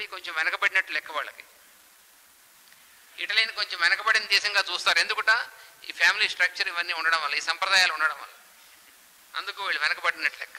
ఏంటి కొంచెం వెనకబడినట్టు లెక్క వాళ్ళకి ఇటలీని కొంచెం వెనకబడిన దేశంగా చూస్తారు ఎందుకుట ఈ ఫ్యామిలీ స్ట్రక్చర్ ఇవన్నీ ఉండడం వల్ల ఈ సంప్రదాయాలు ఉండడం వల్ల అందుకు వీళ్ళు వెనకబడినట్టు లెక్క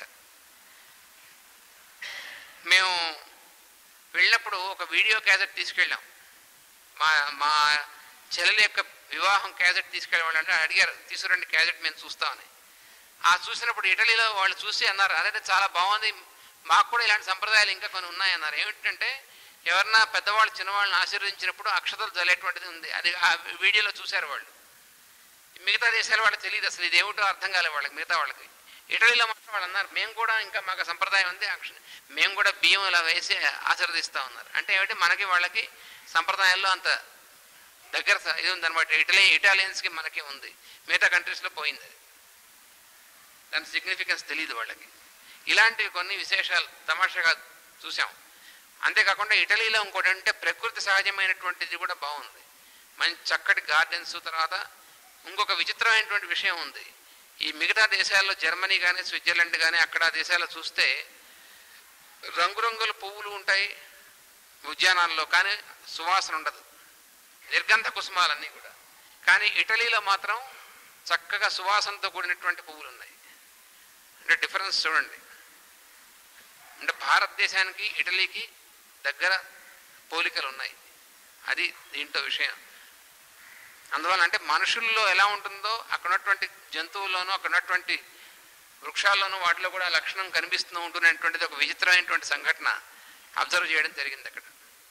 మేము వెళ్ళినప్పుడు ఒక వీడియో క్యాసెట్ తీసుకెళ్ళాం మా మా చెల్లెల యొక్క వివాహం క్యాసెట్ తీసుకెళ్ళాలంటే అడిగారు తీసుకురండి క్యాసెట్ మేము చూస్తామని ఆ చూసినప్పుడు ఇటలీలో వాళ్ళు చూసి అన్నారు అదే చాలా బాగుంది మాకు కూడా ఇలాంటి సంప్రదాయాలు ఇంకా కొన్ని ఉన్నాయన్నారు ఏమిటంటే ఎవరన్నా పెద్దవాళ్ళు చిన్నవాళ్ళని ఆశీర్వదించినప్పుడు అక్షతలు జల్లేటువంటిది ఉంది అది ఆ వీడియోలో చూశారు వాళ్ళు మిగతా దేశాల వాళ్ళకి తెలియదు అసలు ఇది ఏమిటో అర్థం కాలేదు వాళ్ళకి మిగతా వాళ్ళకి ఇటలీలో మాత్రం వాళ్ళు అన్నారు మేము కూడా ఇంకా మాకు సంప్రదాయం ఉంది అక్ష మేము కూడా బియ్యం ఇలా వేసి ఆశీర్వదిస్తా ఉన్నారు అంటే ఏమిటి మనకి వాళ్ళకి సంప్రదాయాల్లో అంత దగ్గర స- ఇది ఉందన్నమాట ఇటలీ ఇటాలియన్స్కి మనకి ఉంది మిగతా కంట్రీస్లో పోయింది అది దాని సిగ్నిఫికెన్స్ తెలియదు వాళ్ళకి ఇలాంటివి కొన్ని విశేషాలు తమాషాగా చూసాం అంతేకాకుండా ఇటలీలో ఇంకోటి అంటే ప్రకృతి సహజమైనటువంటిది కూడా బాగుంది మంచి చక్కటి గార్డెన్స్ తర్వాత ఇంకొక విచిత్రమైనటువంటి విషయం ఉంది ఈ మిగతా దేశాల్లో జర్మనీ కానీ స్విట్జర్లాండ్ కానీ అక్కడ ఆ దేశాల్లో చూస్తే రంగురంగుల పువ్వులు ఉంటాయి ఉద్యానాల్లో కానీ సువాసన ఉండదు నిర్గంధ కుసుమాలన్నీ కూడా కానీ ఇటలీలో మాత్రం చక్కగా సువాసనతో కూడినటువంటి పువ్వులు ఉన్నాయి అంటే డిఫరెన్స్ చూడండి అంటే భారతదేశానికి ఇటలీకి దగ్గర పోలికలు ఉన్నాయి అది దీంట్లో విషయం అందువల్ల అంటే మనుషుల్లో ఎలా ఉంటుందో అక్కడ ఉన్నటువంటి జంతువుల్లోనూ అక్కడ ఉన్నటువంటి వృక్షాల్లోనూ వాటిలో కూడా ఆ లక్షణం కనిపిస్తూ ఉంటున్నటువంటిది ఒక విచిత్రమైనటువంటి సంఘటన అబ్జర్వ్ చేయడం జరిగింది అక్కడ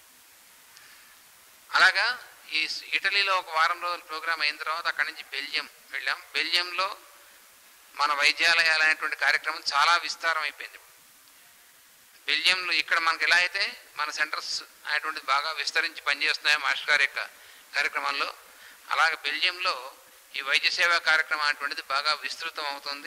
అలాగా ఈ స్- ఇటలీలో ఒక వారం రోజుల ప్రోగ్రామ్ అయిన తర్వాత అక్కడి నుంచి బెల్జియం వెళ్ళాం బెల్జియంలో మన వైద్యాలయాలు అనేటువంటి కార్యక్రమం చాలా విస్తారం అయిపోయింది బెల్జియంలో ఇక్కడ మనకి ఎలా అయితే మన సెంటర్స్ అనేటువంటిది బాగా విస్తరించి పనిచేస్తున్నాయి మాస్టర్ గారి యొక్క కార్యక్రమంలో అలాగే బెల్జియంలో ఈ వైద్య సేవా కార్యక్రమం అనేటువంటిది బాగా విస్తృతం అవుతుంది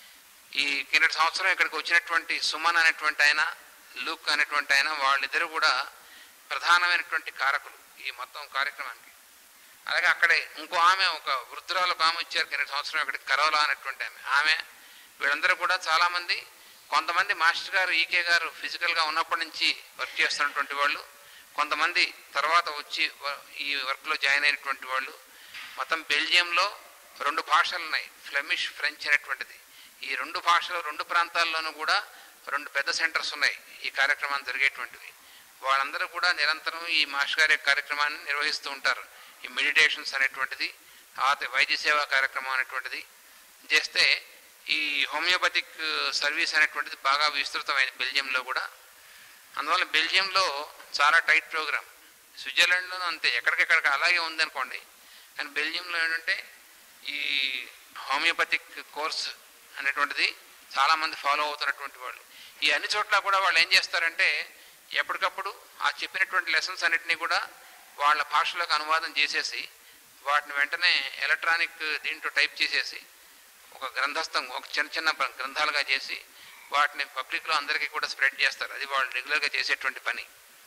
ఈ కిందటి సంవత్సరం ఇక్కడికి వచ్చినటువంటి సుమన్ అనేటువంటి ఆయన లూక్ అనేటువంటి ఆయన వాళ్ళిద్దరూ కూడా ప్రధానమైనటువంటి కారకులు ఈ మొత్తం కార్యక్రమానికి అలాగే అక్కడే ఇంకో ఆమె ఒక వృద్ధురాలు ఒక ఆమె ఇచ్చారు కింద సంవత్సరం ఇక్కడికి కరోలా అనేటువంటి ఆమె ఆమె వీళ్ళందరూ కూడా చాలామంది కొంతమంది మాస్టర్ గారు ఈకే గారు ఫిజికల్గా ఉన్నప్పటి నుంచి వర్క్ చేస్తున్నటువంటి వాళ్ళు కొంతమంది తర్వాత వచ్చి వ- ఈ వర్క్లో జాయిన్ అయినటువంటి వాళ్ళు మొత్తం బెల్జియంలో రెండు భాషలు ఉన్నాయి ఫ్లెమిష్ ఫ్రెంచ్ అనేటువంటిది ఈ రెండు భాషలు రెండు ప్రాంతాల్లోనూ కూడా రెండు పెద్ద సెంటర్స్ ఉన్నాయి ఈ కార్యక్రమం జరిగేటువంటివి వాళ్ళందరూ కూడా నిరంతరం ఈ మాస్టర్ గారి యొక్క కార్యక్రమాన్ని నిర్వహిస్తూ ఉంటారు ఈ మెడిటేషన్స్ అనేటువంటిది ఆ వైద్య సేవా కార్యక్రమం అనేటువంటిది చేస్తే ఈ హోమియోపతిక్ సర్వీస్ అనేటువంటిది బాగా విస్తృతమైంది బెల్జియంలో కూడా అందువల్ల బెల్జియంలో చాలా టైట్ ప్రోగ్రామ్ స్విట్జర్లాండ్లోనూ అంతే ఎక్కడికెక్కడికి అలాగే ఉందనుకోండి కానీ బెల్జియంలో ఏంటంటే ఈ హోమియోపతిక్ కోర్స్ అనేటువంటిది చాలామంది ఫాలో అవుతున్నటువంటి వాళ్ళు ఈ అన్ని చోట్ల కూడా వాళ్ళు ఏం చేస్తారంటే ఎప్పటికప్పుడు ఆ చెప్పినటువంటి లెసన్స్ అన్నిటినీ కూడా వాళ్ళ భాషలోకి అనువాదం చేసేసి వాటిని వెంటనే ఎలక్ట్రానిక్ దీంట్లో టైప్ చేసేసి ఒక గ్రంథస్థం ఒక చిన్న చిన్న ప్ర- గ్రంథాలుగా చేసి వాటిని పబ్లిక్లో అందరికీ కూడా స్ప్రెడ్ చేస్తారు అది వాళ్ళు రెగ్యులర్గా చేసేటువంటి పని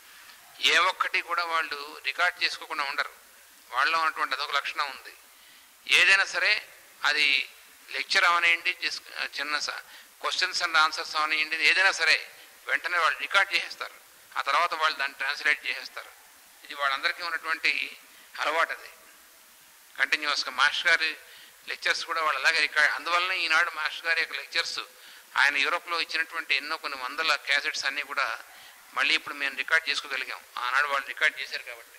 ఏ ఒక్కటి కూడా వాళ్ళు రికార్డ్ చేసుకోకుండా ఉండరు వాళ్ళలో ఉన్నటువంటి అదొక లక్షణం ఉంది ఏదైనా సరే అది లెక్చర్ అవనివ్వండి జస్ట్ చిన్న క్వశ్చన్స్ అండ్ ఆన్సర్స్ అవనివ్వండి ఏదైనా సరే వెంటనే వాళ్ళు రికార్డ్ చేసేస్తారు ఆ తర్వాత వాళ్ళు దాన్ని ట్రాన్స్లేట్ చేసేస్తారు ఇది వాళ్ళందరికీ ఉన్నటువంటి అలవాటు అది కంటిన్యూస్గా మాస్టర్ గారి లెక్చర్స్ కూడా వాళ్ళు అలాగే రికార్డ్ అందువలన ఈనాడు మాస్టర్ గారి యొక్క లెక్చర్స్ ఆయన యూరోప్లో ఇచ్చినటువంటి ఎన్నో కొన్ని వందల క్యాసెట్స్ అన్నీ కూడా మళ్ళీ ఇప్పుడు మేము రికార్డ్ చేసుకోగలిగాం ఆనాడు వాళ్ళు రికార్డ్ చేశారు కాబట్టి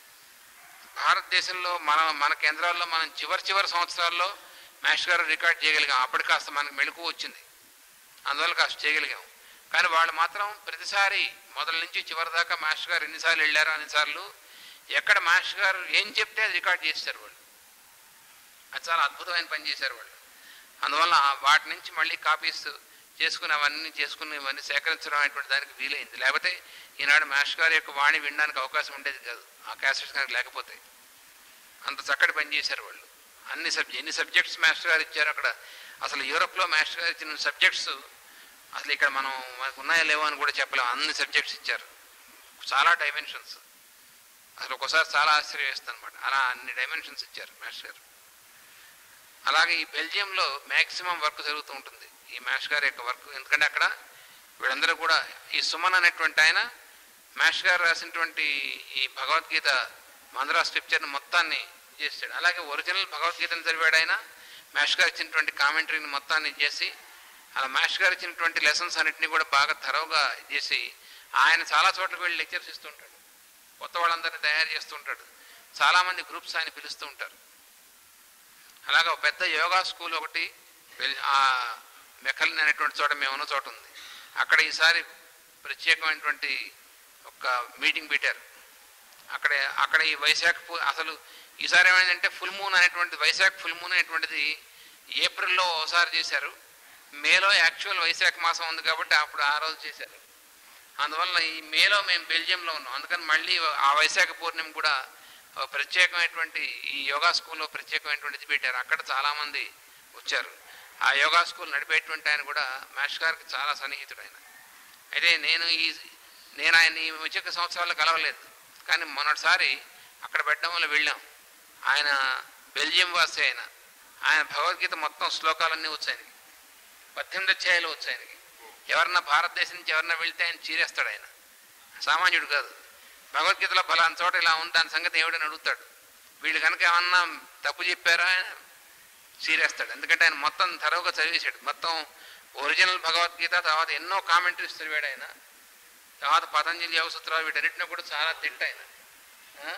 భారతదేశంలో మన మన కేంద్రాల్లో మనం చివరి చివరి సంవత్సరాల్లో మాస్టర్ గారు రికార్డ్ చేయగలిగాం అప్పటి కాస్త మనకు మెళుకు వచ్చింది అందువల్ల కాస్త చేయగలిగాం కానీ వాళ్ళు మాత్రం ప్రతిసారి మొదల నుంచి చివరి దాకా మాస్టర్ గారు ఎన్నిసార్లు వెళ్ళారో అన్నిసార్లు ఎక్కడ మాస్టర్ గారు ఏం చెప్తే అది రికార్డ్ చేస్తారు వాళ్ళు అది చాలా అద్భుతమైన పని చేశారు వాళ్ళు అందువల్ల ఆ వాటి నుంచి మళ్ళీ కాపీస్ చేసుకుని అవన్నీ చేసుకుని ఇవన్నీ సేకరించడం అనేటువంటి దానికి వీలైంది లేకపోతే ఈనాడు మాస్టర్ గారి యొక్క వాణి వినడానికి అవకాశం ఉండేది కాదు ఆ క్యాసెట్స్ కనుక లేకపోతే అంత చక్కటి పని చేశారు వాళ్ళు అన్ని సబ్జెక్ట్ ఎన్ని సబ్జెక్ట్స్ మాస్టర్ గారు ఇచ్చారు అక్కడ అసలు యూరోప్లో మాస్టర్ గారు ఇచ్చిన సబ్జెక్ట్స్ అసలు ఇక్కడ మనం మనకు ఉన్నాయో లేవో అని కూడా చెప్పలేము అన్ని సబ్జెక్ట్స్ ఇచ్చారు చాలా డైమెన్షన్స్ అసలు ఒకసారి చాలా ఆశ్చర్యం వేస్తుంది అనమాట అలా అన్ని డైమెన్షన్స్ ఇచ్చారు మాస్టర్ గారు అలాగే ఈ బెల్జియంలో మ్యాక్సిమం వర్క్ జరుగుతూ ఉంటుంది ఈ మాస్టర్ గారి యొక్క వర్క్ ఎందుకంటే అక్కడ వీళ్ళందరూ కూడా ఈ సుమన్ అనేటువంటి ఆయన మాష్ గారు రాసినటువంటి ఈ భగవద్గీత మందరా స్క్రిప్చర్ని మొత్తాన్ని చేశాడు అలాగే ఒరిజినల్ భగవద్గీతను చదివాడు ఆయన మాష్ గారు ఇచ్చినటువంటి కామెంటరీని మొత్తాన్ని చేసి అలా మాష్ గారు ఇచ్చినటువంటి లెసన్స్ అన్నింటినీ కూడా బాగా థరోగా చేసి ఆయన చాలా చోట్లకు వెళ్ళి లెక్చర్స్ ఇస్తూ ఉంటాడు కొత్త వాళ్ళందరినీ తయారు చేస్తూ ఉంటాడు చాలామంది గ్రూప్స్ ఆయన పిలుస్తూ ఉంటారు అలాగే ఒక పెద్ద యోగా స్కూల్ ఒకటి వెల్- ఆ మెక్కలిన్ అనేటువంటి చోట మేము ఉన్న చోట ఉంది అక్కడ ఈసారి ప్రత్యేకమైనటువంటి ఒక మీటింగ్ పెట్టారు అక్కడ అక్కడ ఈ వైశాఖ పు- అసలు ఈసారి ఏమైందంటే ఫుల్ మూన్ అనేటువంటి వైశాఖ ఫుల్ మూన్ అనేటువంటిది ఏప్రిల్లో ఒకసారి చేశారు మేలో యాక్చువల్ వైశాఖ మాసం ఉంది కాబట్టి అప్పుడు ఆ రోజు చేశారు అందువల్ల ఈ మేలో మేము బెల్జియంలో ఉన్నాం అందుకని మళ్ళీ ఆ వైశాఖ పూర్ణిమ కూడా ఒక ప్రత్యేకమైనటువంటి ఈ యోగా స్కూల్లో ప్రత్యేకమైనటువంటిది పెట్టారు అక్కడ చాలామంది వచ్చారు ఆ యోగా స్కూల్ నడిపేటువంటి ఆయన కూడా మాష్ గారికి చాలా సన్నిహితుడు ఆయన అయితే నేను ఈ నేను ఆయన ఈ వచ్చే సంవత్సరాలు కలవలేదు కానీ మొన్నటిసారి అక్కడ పెట్టడం వల్ల వెళ్ళాం ఆయన బెల్జియం వాసి ఆయన ఆయన భగవద్గీత మొత్తం శ్లోకాలన్నీ వచ్చాయనికి పద్దెనిమిది అధ్యాయాలు వచ్చాయనికి ఎవరన్నా భారతదేశం నుంచి ఎవరన్నా వెళ్తే ఆయన చీరేస్తాడు ఆయన సామాన్యుడు కాదు భగవద్గీతలో ఫలానా చోట ఇలా ఉంది దాని సంగతి ఏమిటని అడుగుతాడు వీళ్ళు కనుక ఏమన్నా తప్పు చెప్పారా ఆయన చీరేస్తాడు ఎందుకంటే ఆయన మొత్తం తరువుగా చదివేశాడు మొత్తం ఒరిజినల్ భగవద్గీత తర్వాత ఎన్నో కామెంటరీస్ చదివాడు ఆయన తర్వాత పతంజలి యోగ సూత్రాలు వీటన్నిటిని కూడా చాలా తింట ఆయన ఆ?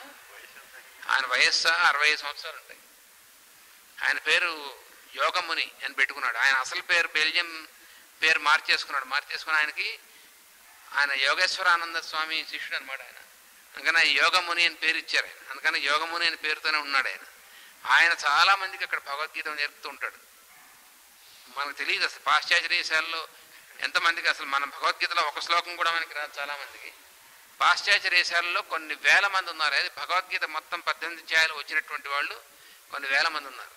ఆయన వయస్సు అరవై ఐదు సంవత్సరాలు ఉంటాయి ఆయన పేరు యోగముని అని పెట్టుకున్నాడు ఆయన అసలు పేరు బెల్జియం పేరు మార్చేసుకున్నాడు మార్చేసుకుని ఆయనకి ఆయన యోగేశ్వరానంద స్వామి శిష్యుడు అనమాట ఆయన అందుకని ఆయన యోగముని అని పేరు ఇచ్చారు ఆయన అందుకని యోగముని అని పేరుతోనే ఉన్నాడు ఆయన ఆయన చాలా మందికి అక్కడ భగవద్గీత నేర్పుతూ ఉంటాడు మనకు తెలియదు అసలు పాశ్చాత్య దేశాల్లో ఎంతమందికి అసలు మన భగవద్గీతలో ఒక శ్లోకం కూడా మనకి రాదు చాలా మందికి పాశ్చాత్య దేశాల్లో కొన్ని వేల మంది ఉన్నారు అది భగవద్గీత మొత్తం పద్దెనిమిది అధ్యాయాలు వచ్చినటువంటి వాళ్ళు కొన్ని వేల మంది ఉన్నారు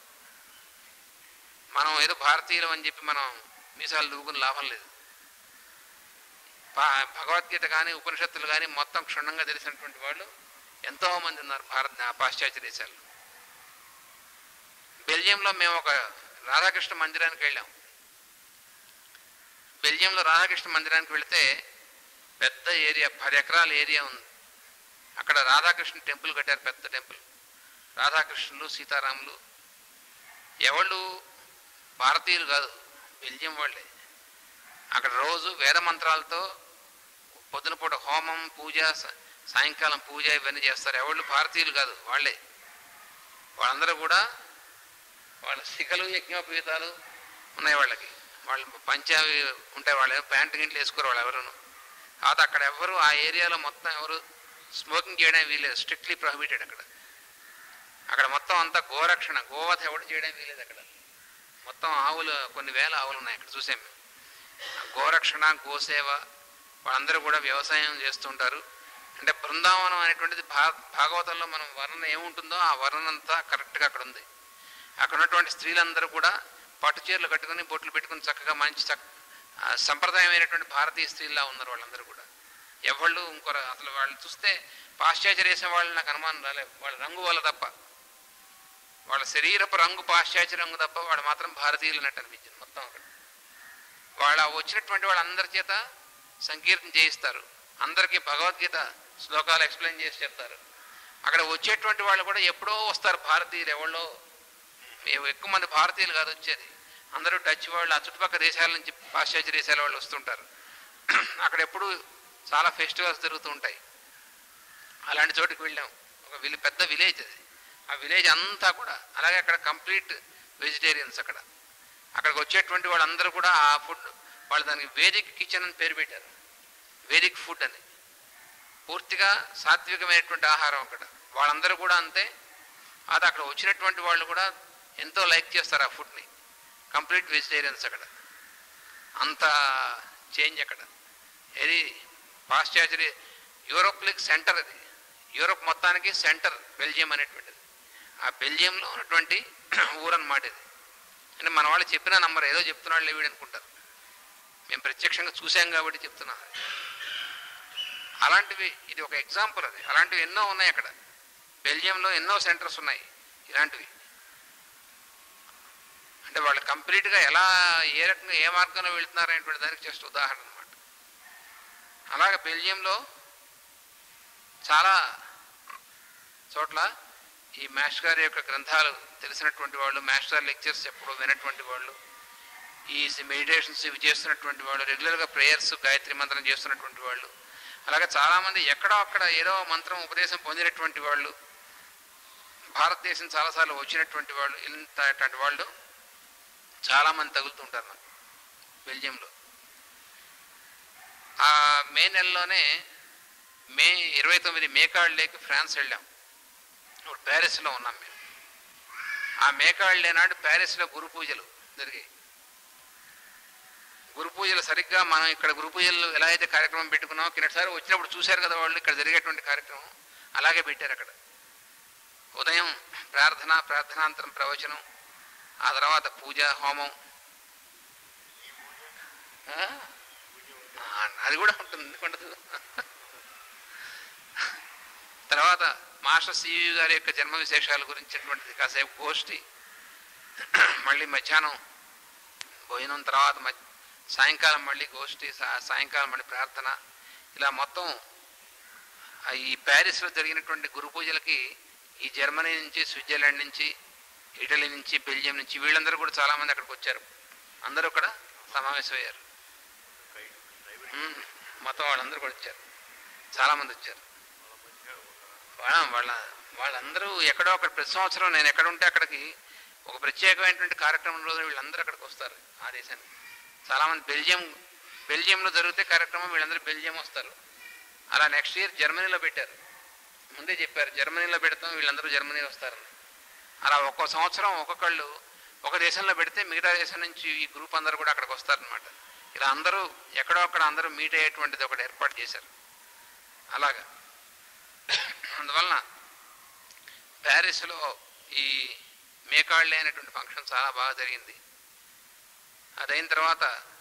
మనం ఏదో భారతీయులం అని చెప్పి మనం మీసాలు దూకుని లాభం లేదు పా- భగవద్గీత కానీ ఉపనిషత్తులు కానీ మొత్తం క్షుణ్ణంగా తెలిసినటువంటి వాళ్ళు ఎంతో మంది ఉన్నారు భారత పాశ్చాత్య దేశాల్లో బెల్జియంలో మేము ఒక రాధాకృష్ణ మందిరానికి వెళ్ళాం బెల్జియంలో రాధాకృష్ణ మందిరానికి వెళితే పెద్ద ఏరియా పది ఎకరాల ఏరియా ఉంది అక్కడ రాధాకృష్ణ టెంపుల్ కట్టారు పెద్ద టెంపుల్ రాధాకృష్ణులు సీతారాములు ఎవళ్ళు భారతీయులు కాదు బెల్జియం వాళ్ళే అక్కడ రోజు వేద మంత్రాలతో పొద్దున పూట హోమం పూజ స- సాయంకాలం పూజ ఇవన్నీ చేస్తారు ఎవళ్ళు భారతీయులు కాదు వాళ్ళే వాళ్ళందరూ కూడా వాళ్ళ శిఖలు యజ్ఞోపవీతాలు ఉన్నాయి వాళ్ళకి వాళ్ళు పంచావి ఉంటాయి వాళ్ళు ప్యాంటు గింట్లు వేసుకోరు వాళ్ళు ఎవరును తర్వాత అక్కడ ఎవరు ఆ ఏరియాలో మొత్తం ఎవరు స్మోకింగ్ చేయడం వీలేదు స్ట్రిక్ట్లీ ప్రొహిబిటెడ్ అక్కడ అక్కడ మొత్తం అంతా గోరక్షణ గోవధ ఎవడు చేయడం వీలేదు అక్కడ మొత్తం ఆవులు కొన్ని వేల ఆవులు ఉన్నాయి అక్కడ చూసాం మేము ఆ గోరక్షణ గోసేవ వాళ్ళందరూ కూడా వ్యవసాయం చేస్తుంటారు అంటే బృందావనం అనేటువంటిది భా భాగవతంలో మనం వర్ణన ఏముంటుందో ఆ వర్ణన అంతా కరెక్ట్గా అక్కడ ఉంది అక్కడ ఉన్నటువంటి స్త్రీలందరూ కూడా పట్టు చీరలు కట్టుకుని బొట్లు పెట్టుకుని చక్కగా మంచి చక్ ఆ, సంప్రదాయమైనటువంటి భారతీయ స్త్రీల్లా ఉన్నారు వాళ్ళందరూ కూడా ఎవళ్ళు ఇంకొర అసలు వాళ్ళు చూస్తే పాశ్చాత్య దేశం వాళ్ళు నాకు అనుమానం రాలేదు వాళ్ళ రంగు వల్ల తప్ప వాళ్ళ శరీరపు రంగు పాశ్చాత్య రంగు తప్ప వాడు మాత్రం భారతీయులు అన్నట్టు అనిపించింది మొత్తం అక్కడ వాళ్ళ వచ్చినటువంటి వాళ్ళందరి చేత సంకీర్తన చేయిస్తారు అందరికీ భగవద్గీత శ్లోకాలు ఎక్స్ప్లెయిన్ చేసి చెప్తారు అక్కడ వచ్చేటువంటి వాళ్ళు కూడా ఎప్పుడో వస్తారు భారతీయులు ఎవళ్ళో మేము ఎక్కువ మంది భారతీయులు కాదు వచ్చేది అందరూ డచ్ వాళ్ళు ఆ చుట్టుపక్కల దేశాల నుంచి పాశ్చాత్య దేశాల వాళ్ళు వస్తుంటారు అక్కడ ఎప్పుడు చాలా ఫెస్టివల్స్ జరుగుతూ ఉంటాయి అలాంటి చోటుకి వెళ్ళాం ఒక విలే పెద్ద విలేజ్ అది ఆ విలేజ్ అంతా కూడా అలాగే అక్కడ కంప్లీట్ వెజిటేరియన్స్ అక్కడ అక్కడికి వచ్చేటువంటి వాళ్ళందరూ కూడా ఆ ఫుడ్ వాళ్ళు దానికి వేదిక్ కిచెన్ అని పేరు పెట్టారు వేదిక్ ఫుడ్ అని పూర్తిగా సాత్వికమైనటువంటి ఆహారం అక్కడ వాళ్ళందరూ కూడా అంతే అది అక్కడ వచ్చినటువంటి వాళ్ళు కూడా ఎంతో లైక్ చేస్తారు ఆ ఫుడ్ని కంప్లీట్ వెజిటేరియన్స్ అక్కడ అంత చేంజ్ అక్కడ ఇది పాశ్చాత్య యూరోప్లిక్ సెంటర్ అది యూరోప్ మొత్తానికి సెంటర్ బెల్జియం అనేటువంటిది ఆ బెల్జియంలో ఉన్నటువంటి ఊరన్నమాట ఇది అంటే మన వాళ్ళు చెప్పిన నంబర్ ఏదో చెప్తున్నాడు లేవిడు అనుకుంటారు మేము ప్రత్యక్షంగా చూసాం కాబట్టి చెప్తున్నాం అది. అలాంటివి ఇది ఒక ఎగ్జాంపుల్ అది అలాంటివి ఎన్నో ఉన్నాయి అక్కడ బెల్జియంలో ఎన్నో సెంటర్స్ ఉన్నాయి ఇలాంటివి అంటే వాళ్ళు కంప్లీట్గా ఎలా ఏ రకంగా ఏ మార్గంలో వెళుతున్నారు అనేటువంటి దానికి జస్ట్ ఉదాహరణ అనమాట అలాగే బెల్జియంలో చాలా చోట్ల ఈ మాస్టర్ గారి యొక్క గ్రంథాలు తెలిసినటువంటి వాళ్ళు మాస్టర్ గారి లెక్చర్స్ ఎప్పుడు వినటువంటి వాళ్ళు ఈ మెడిటేషన్స్ ఇవి చేస్తున్నటువంటి వాళ్ళు రెగ్యులర్గా ప్రేయర్స్ గాయత్రి మంత్రం చేస్తున్నటువంటి వాళ్ళు అలాగే చాలామంది ఎక్కడో అక్కడ ఏదో మంత్రం ఉపదేశం పొందినటువంటి వాళ్ళు భారతదేశం చాలాసార్లు వచ్చినటువంటి వాళ్ళు ఇంత అటువంటి వాళ్ళు చాలామంది తగులుతుంటారు నాకు బెల్జియంలో ఆ మే నెలలోనే మే ఇరవై తొమ్మిది మేకాడ్ లేక్ ఫ్రాన్స్ వెళ్ళాం ఇప్పుడు ప్యారిస్లో ఉన్నాం మేము ఆ మేకాడ్ లే నాడు ప్యారిస్లో గురు పూజలు జరిగాయి గురు పూజలు సరిగ్గా మనం ఇక్కడ గురు పూజలు ఎలా అయితే కార్యక్రమం పెట్టుకున్నామో కిందసారి వచ్చినప్పుడు చూశారు కదా వాళ్ళు ఇక్కడ జరిగేటువంటి కార్యక్రమం అలాగే పెట్టారు అక్కడ ఉదయం ప్రార్థన ప్రార్థనాంతరం ప్రవచనం ఆ తర్వాత పూజ హోమం ఆ? ఆ, అది కూడా ఉంటుంది ఎందుకు ఉండదు తర్వాత మాస్టర్ సివి గారి యొక్క జన్మ విశేషాల గురించినటువంటిది కాసేపు గోష్ఠి మళ్ళీ మధ్యాహ్నం భోజనం తర్వాత మధ్య సాయంకాలం మళ్ళీ గోష్ఠి సా- సాయంకాలం మళ్ళీ ప్రార్థన ఇలా మొత్తం ఆ ఈ ప్యారిస్లో జరిగినటువంటి గురు పూజలకి ఈ జర్మనీ నుంచి స్విట్జర్లాండ్ నుంచి ఇటలీ నుంచి బెల్జియం నుంచి వీళ్ళందరూ కూడా చాలామంది అక్కడికి వచ్చారు అందరూ కూడా సమావేశమయ్యారు ఉమ్, మొత్తం వాళ్ళందరూ కూడా వచ్చారు చాలామంది వచ్చారు వాళ్ళ వాళ్ళ వాళ్ళందరూ ఎక్కడో అక్కడ ప్రతి సంవత్సరం నేను ఎక్కడ ఉంటే అక్కడికి ఒక ప్రత్యేకమైనటువంటి కార్యక్రమం రోజున వీళ్ళందరూ అక్కడికి వస్తారు ఆ దేశానికి చాలామంది బెల్జియం బెల్జియంలో జరిగితే కార్యక్రమం వీళ్ళందరూ బెల్జియం వస్తారు అలా నెక్స్ట్ ఇయర్ జర్మనీలో పెట్టారు ముందే చెప్పారు జర్మనీలో పెడతాం వీళ్ళందరూ జర్మనీ వస్తారని అలా ఒక్కో సంవత్సరం ఒక్కొక్కళ్ళు ఒక దేశంలో పెడితే మిగతా దేశం నుంచి ఈ గ్రూప్ అందరూ కూడా అక్కడికి వస్తారనమాట ఇలా అందరూ ఎక్కడో అక్కడ అందరూ మీట్ అయ్యేటువంటిది ఒకటి ఏర్పాటు చేశారు అలాగా అందువలన ప్యారిస్లో ఈ మేకాళ్ళే అనేటువంటి ఫంక్షన్ చాలా బాగా జరిగింది అదైన తర్వాత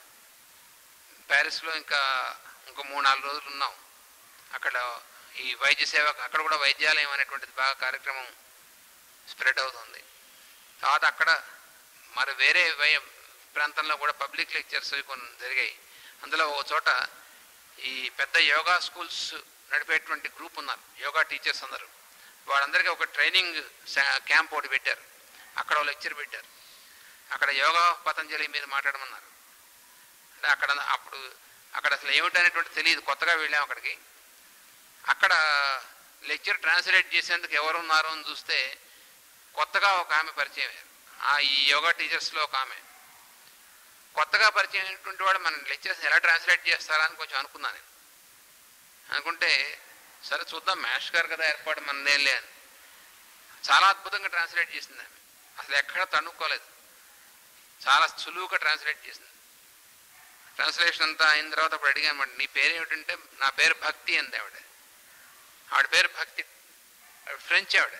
ప్యారిస్లో ఇంకా ఇంకో మూడు నాలుగు రోజులు ఉన్నాం అక్కడ ఈ వైద్య సేవ అక్కడ కూడా వైద్యాలయం అనేటువంటిది బాగా కార్యక్రమం స్ప్రెడ్ అవుతుంది తర్వాత అక్కడ మరి వేరే వై ప్రాంతంలో కూడా పబ్లిక్ లెక్చర్స్ కొన్ని జరిగాయి అందులో ఓ చోట ఈ పెద్ద యోగా స్కూల్స్ నడిపేటువంటి గ్రూప్ ఉన్నారు యోగా టీచర్స్ అందరూ వాళ్ళందరికీ ఒక ట్రైనింగ్ శా- క్యాంప్ ఒకటి పెట్టారు అక్కడ ఓ లెక్చర్ పెట్టారు అక్కడ యోగా పతంజలి మీద మాట్లాడమన్నారు అంటే అక్కడ అప్పుడు అక్కడ అసలు ఏమిటనేటువంటి తెలియదు కొత్తగా వెళ్ళాం అక్కడికి అక్కడ లెక్చర్ ట్రాన్స్లేట్ చేసేందుకు ఎవరు ఉన్నారో అని చూస్తే కొత్తగా ఒక ఆమె పరిచయం అయ్యారు. ఆ ఈ యోగా టీచర్స్లో ఒక ఆమె కొత్తగా పరిచయం అయినటువంటి వాడు మన లెక్చర్స్ ఎలా ట్రాన్స్లేట్ చేస్తారా అని కొంచెం అనుకున్నాను నేను అనుకుంటే సరే చూద్దాం మ్యాష్ గారు కదా ఏర్పాటు మనదేలే అని చాలా అద్భుతంగా ట్రాన్స్లేట్ చేసింది ఆమె అసలు ఎక్కడ తణుక్కోలేదు చాలా సులువుగా ట్రాన్స్లేట్ చేసింది ట్రాన్స్లేషన్ అంతా అయిన తర్వాత అప్పుడు అడిగాను మరి నీ పేరు ఏమిటంటే నా పేరు భక్తి అంది ఆవిడ ఆవిడ పేరు భక్తి ఆవిడ ఫ్రెంచ్ ఆవిడ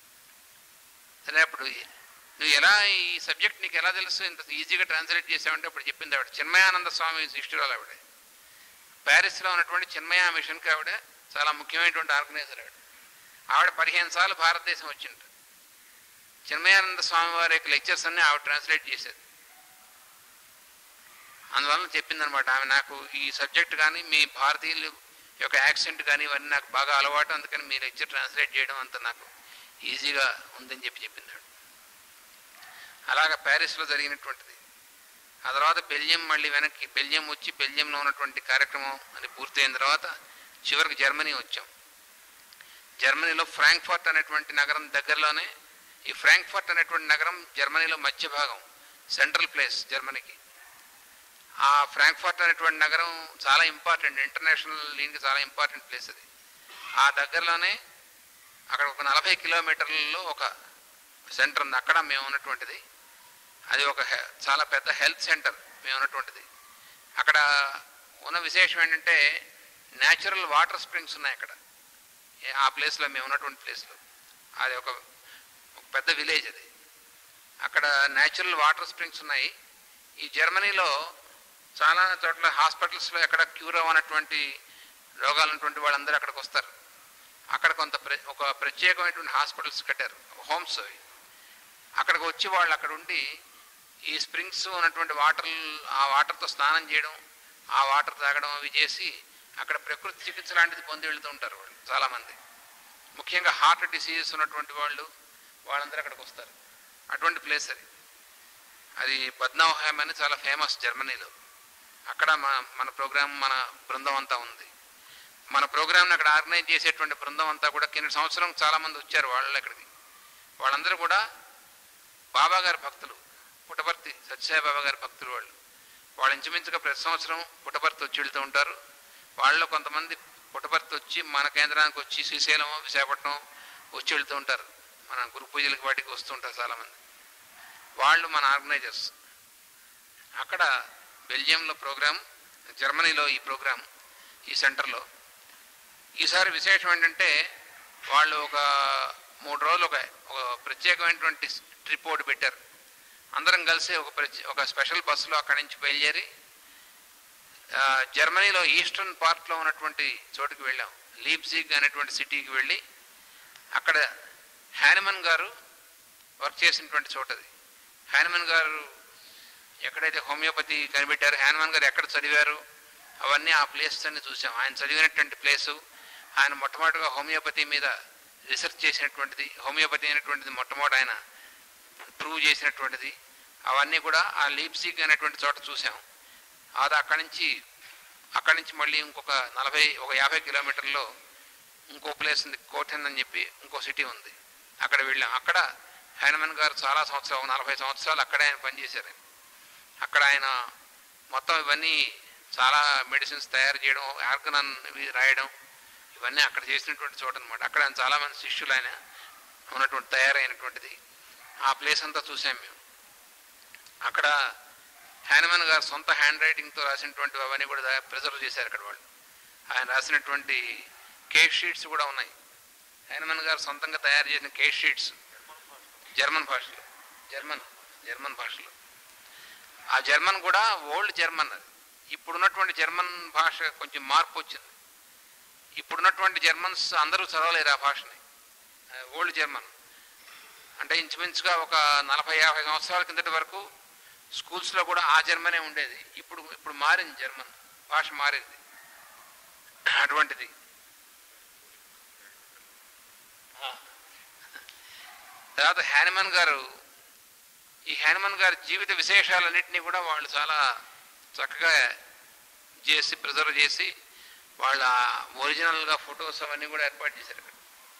సరే అప్పుడు నువ్వు ఎలా ఈ సబ్జెక్ట్ నీకు ఎలా తెలుసు ఇంత ఈజీగా ట్రాన్స్లేట్ చేసావంటే అప్పుడు చెప్పింది ఆవిడ చిన్మయానంద స్వామి శిష్యురాలు ఆవిడ ప్యారిస్లో ఉన్నటువంటి చిన్మయ మిషన్కి ఆవిడ చాలా ముఖ్యమైనటువంటి ఆర్గనైజర్ ఆవిడ ఆవిడ పదిహేను సార్లు భారతదేశం వచ్చింది చిన్మయానంద స్వామి వారి యొక్క లెక్చర్స్ అన్ని ఆవిడ ట్రాన్స్లేట్ చేసేది అందువలన చెప్పిందనమాట ఆమె నాకు ఈ సబ్జెక్ట్ కానీ మీ భారతీయులు యొక్క యాక్సెంట్ కానీ ఇవన్నీ నాకు బాగా అలవాటు అందుకని మీ లెక్చర్ ట్రాన్స్లేట్ చేయడం అంత నాకు ఈజీగా ఉందని చెప్పి చెప్పింది ఆవిడ. అలాగా ప్యారిస్లో జరిగినటువంటిది ఆ తర్వాత బెల్జియం మళ్ళీ వెనక్కి బెల్జియం వచ్చి బెల్జియంలో ఉన్నటువంటి కార్యక్రమం అని పూర్తయిన తర్వాత చివరికి జర్మనీ వచ్చాం జర్మనీలో ఫ్రాంక్ఫర్ట్ అనేటువంటి నగరం దగ్గరలోనే ఈ ఫ్రాంక్ఫర్ట్ అనేటువంటి నగరం జర్మనీలో మధ్య భాగం సెంట్రల్ ప్లేస్ జర్మనీకి ఆ ఫ్రాంక్ఫర్ట్ అనేటువంటి నగరం చాలా ఇంపార్టెంట్ ఇంటర్నేషనల్ దీనికి చాలా ఇంపార్టెంట్ ప్లేస్ అది ఆ దగ్గరలోనే అక్కడ ఒక నలభై కిలోమీటర్లలో ఒక సెంటర్ ఉంది అక్కడ మేము ఉన్నటువంటిది అది ఒక హె- చాలా పెద్ద హెల్త్ సెంటర్ మేము ఉన్నటువంటిది అక్కడ ఉన్న విశేషం ఏంటంటే న్యాచురల్ వాటర్ స్ప్రింగ్స్ ఉన్నాయి అక్కడ ఏ- ఆ ప్లేస్లో మేము ఉన్నటువంటి ప్లేస్లో అది ఒక ఒక పెద్ద విలేజ్ అది అక్కడ న్యాచురల్ వాటర్ స్ప్రింగ్స్ ఉన్నాయి ఈ జర్మనీలో చాలా చోట్ల హాస్పిటల్స్లో ఎక్కడ క్యూర్ అవ్వనటువంటి రోగాలు ఉన్నటువంటి వాళ్ళందరూ అక్కడికి వస్తారు అక్కడ కొంత ప్ర ఒక ప్రత్యేకమైనటువంటి హాస్పిటల్స్ కట్టారు హోమ్స్ అవి అక్కడికి వచ్చి వాళ్ళు అక్కడ ఉండి ఈ స్ప్రింగ్స్ ఉన్నటువంటి వాటర్ ఆ వాటర్తో స్నానం చేయడం ఆ వాటర్ తాగడం అవి చేసి అక్కడ ప్రకృతి చికిత్స లాంటిది పొంది వెళ్తూ ఉంటారు వాళ్ళు చాలామంది ముఖ్యంగా హార్ట్ డిసీజెస్ ఉన్నటువంటి వాళ్ళు వాళ్ళందరూ అక్కడికి వస్తారు అటువంటి ప్లేస్ అది అది బద్నావహామ్ అని చాలా ఫేమస్ జర్మనీలో అక్కడ మన మన ప్రోగ్రాం మన బృందం అంతా ఉంది మన ప్రోగ్రామ్ని అక్కడ ఆర్గనైజ్ చేసేటువంటి బృందం అంతా కూడా కింద సంవత్సరం చాలామంది వచ్చారు వాళ్ళు అక్కడికి వాళ్ళందరూ కూడా బాబా గారి భక్తులు పుట్టపర్తి సత్యసాయి బాబా గారి భక్తులు వాళ్ళు వాళ్ళు ఇంచుమించుగా ప్రతి సంవత్సరం పుట్టపర్తి వచ్చి వెళ్తూ ఉంటారు వాళ్ళలో కొంతమంది పుట్టపర్తి వచ్చి మన కేంద్రానికి వచ్చి శ్రీశైలం విశాఖపట్నం వచ్చి వెళ్తూ ఉంటారు మన గురు పూజలకి వాటికి వస్తూ ఉంటారు చాలామంది వాళ్ళు మన ఆర్గనైజర్స్ అక్కడ బెల్జియంలో ప్రోగ్రాం జర్మనీలో ఈ ప్రోగ్రాం ఈ సెంటర్లో ఈసారి విశేషం ఏంటంటే వాళ్ళు ఒక మూడు రోజులు ఒక ఒక ప్రత్యేకమైనటువంటి ట్రిప్ ఒకటి పెట్టారు అందరం కలిసి ఒక ప్రత్యే ఒక స్పెషల్ బస్సులో అక్కడి నుంచి బయలుదేరి ఆ, జర్మనీలో ఈస్టర్న్ పార్ట్లో ఉన్నటువంటి చోటుకి వెళ్ళాం లీప్జిగ్ అనేటువంటి సిటీకి వెళ్ళి అక్కడ హ్యానిమన్ గారు వర్క్ చేసినటువంటి చోటది హ్యానిమన్ గారు ఎక్కడైతే హోమియోపతి కనిపెట్టారు హ్యానుమాన్ గారు ఎక్కడ చదివారు అవన్నీ ఆ ప్లేసెస్ అన్ని చూసాం ఆయన చదివినటువంటి ప్లేసు ఆయన మొట్టమొదటిగా హోమియోపతి మీద రీసెర్చ్ చేసినటువంటిది హోమియోపతి అనేటువంటిది మొట్టమొదటి ఆయన ప్రూవ్ చేసినటువంటిది అవన్నీ కూడా ఆ లీప్సిగ్ అనేటువంటి చోట చూసాం అది అక్కడి నుంచి అక్కడి నుంచి మళ్ళీ ఇంకొక నలభై ఒక యాభై కిలోమీటర్లో ఇంకో ప్లేస్ ఉంది కోటెన్ అని చెప్పి ఇంకో సిటీ ఉంది అక్కడ వెళ్ళాం అక్కడ హైనమన్ గారు చాలా సంవత్సరాలు నలభై సంవత్సరాలు అక్కడే ఆయన పనిచేశారు ఆయన. అక్కడ ఆయన మొత్తం ఇవన్నీ చాలా మెడిసిన్స్ తయారు చేయడం ఆర్గనన్ ఇవి రాయడం ఇవన్నీ అక్కడ చేసినటువంటి చోట అనమాట అక్కడ ఆయన చాలామంది శిష్యులు ఆయన ఉన్నటువంటి తయారైనటువంటిది ఆ ప్లేస్ అంతా చూసాం మేము అక్కడ హ్యానిమన్ గారు సొంత హ్యాండ్ రైటింగ్తో రాసినటువంటి అవన్నీ కూడా ప్రిజర్వ్ చేశారు అక్కడ వాళ్ళు ఆయన రాసినటువంటి కేక్ షీట్స్ కూడా ఉన్నాయి హ్యానిమన్ గారు సొంతంగా తయారు చేసిన కేక్ షీట్స్ జర్మన్ భాషలో జర్మన్ జర్మన్ భాషలో ఆ జర్మన్ కూడా ఓల్డ్ జర్మన్ అది ఇప్పుడున్నటువంటి జర్మన్ భాష కొంచెం మార్పు వచ్చింది ఇప్పుడున్నటువంటి జర్మన్స్ అందరూ చదవలేరు ఆ భాషని ఓల్డ్ జర్మన్ అంటే ఇంచుమించుగా ఒక నలభై యాభై సంవత్సరాల కిందటి వరకు స్కూల్స్లో కూడా ఆ జర్మనే ఉండేది ఇప్పుడు ఇప్పుడు మారింది జర్మన్ భాష మారింది అటువంటిది ఆ. తర్వాత హ్యానిమన్ గారు ఈ హ్యానిమన్ గారి జీవిత విశేషాలన్నింటినీ కూడా వాళ్ళు చాలా చక్కగా చేసి ప్రిజర్వ్ చేసి వాళ్ళ ఒరిజినల్గా ఫొటోస్ అవన్నీ కూడా ఏర్పాటు చేశారు ఇక్కడ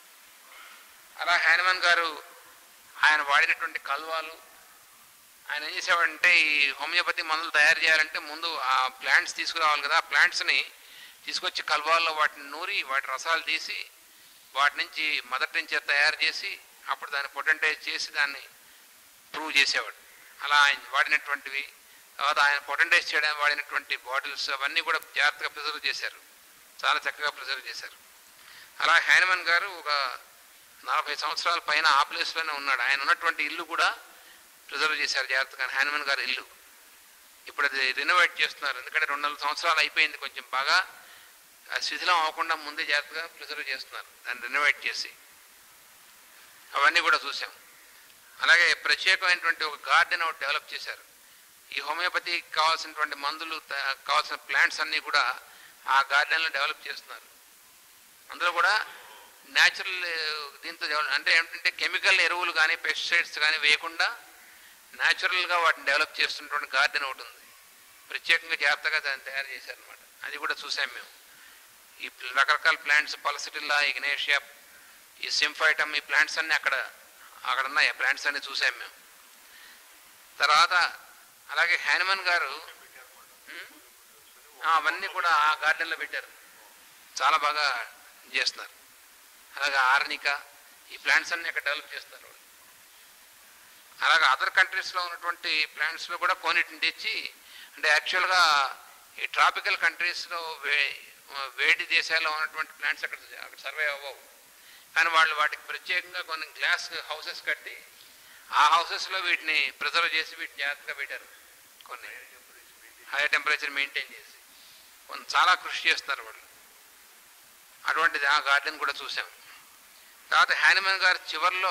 అలా హ్యానిమన్ గారు ఆయన వాడినటువంటి కల్వాలు ఆయన ఏం చేసేవాడంటే ఈ హోమియోపతి మందులు తయారు చేయాలంటే ముందు ఆ ప్లాంట్స్ తీసుకురావాలి కదా ఆ ప్లాంట్స్ని తీసుకొచ్చి కల్వాల్లో వాటిని నూరి వాటి రసాలు తీసి వాటి నుంచి మొదటి నుంచే తయారు చేసి అప్పుడు దాన్ని పొటెంటైజ్ చేసి దాన్ని ప్రూవ్ చేసేవాడు అలా ఆయన వాడినటువంటివి తర్వాత ఆయన పొటెంటైజ్ చేయడానికి వాడినటువంటి బాటిల్స్ అవన్నీ కూడా జాగ్రత్తగా ప్రిజర్వ్ చేశారు చాలా చక్కగా ప్రిజర్వ్ చేశారు అలా హ్యానిమన్ గారు ఒక నలభై సంవత్సరాల పైన ఆ ప్లేస్లోనే ఉన్నాడు ఆయన ఉన్నటువంటి ఇల్లు కూడా ప్రిజర్వ్ చేశారు జాగ్రత్తగా హ్యానిమన్ గారి ఇల్లు ఇప్పుడు అది రినోవేట్ చేస్తున్నారు ఎందుకంటే రెండు వందల సంవత్సరాలు అయిపోయింది కొంచెం బాగా ఆ శిథిలం అవ్వకుండా ముందే జాగ్రత్తగా ప్రిజర్వ్ చేస్తున్నారు దాన్ని రినోవేట్ చేసి అవన్నీ కూడా చూసాం అలాగే ప్రత్యేకమైనటువంటి ఒక గార్డెన్ ఒకటి డెవలప్ చేశారు ఈ హోమియోపతికి కావాల్సినటువంటి మందులు త- కావాల్సిన ప్లాంట్స్ అన్నీ కూడా ఆ గార్డెన్లో డెవలప్ చేస్తున్నారు అందులో కూడా న్యాచురల్ దీంతో డెవలప్ అంటే ఏంటంటే కెమికల్ ఎరువులు కానీ పెస్టిసైడ్స్ కానీ వేయకుండా న్యాచురల్గా వాటిని డెవలప్ చేస్తున్నటువంటి గార్డెన్ ఒకటి ఉంది ప్రత్యేకంగా జాగ్రత్తగా దాన్ని తయారు చేశారనమాట అది కూడా చూసాం మేము ఈ రకరకాల ప్లాంట్స్ పలసిటిల్లా ఇగ్నేషియా ఈ సింఫైటమ్ ఈ ప్లాంట్స్ అన్నీ అక్కడ అక్కడ ఉన్నాయి ఆ ప్లాంట్స్ అన్ని చూసాం మేము తర్వాత అలాగే హ్యానిమన్ గారు ఉమ్, ఆ, అవన్నీ కూడా ఆ గార్డెన్లో పెట్టారు చాలా బాగా చేస్తున్నారు అలాగే ఆర్నిక ఈ ప్లాంట్స్ అన్ని అక్కడ డెవలప్ చేస్తారు వాళ్ళు. అలాగే అదర్ కంట్రీస్లో ఉన్నటువంటి ప్లాంట్స్లో కూడా కొన్నిటిని తెచ్చి అంటే యాక్చువల్గా ఈ ట్రాపికల్ కంట్రీస్లో వే వేడి దేశాల్లో ఉన్నటువంటి ప్లాంట్స్ అక్కడ అక్కడ సర్వే అవ్వవు కానీ వాళ్ళు వాటికి ప్రత్యేకంగా కొన్ని గ్లాస్ హౌసెస్ కట్టి ఆ హౌసెస్లో వీటిని ప్రిజర్వ్ చేసి వీటిని జాగ్రత్తగా పెట్టారు కొన్ని హై టెంపరేచర్ మెయింటైన్ చేసి కొన్ని చాలా కృషి చేస్తున్నారు వాళ్ళు అటువంటిది ఆ గార్డెన్ కూడా చూసాం తర్వాత హ్యానిమన్ గారు చివరిలో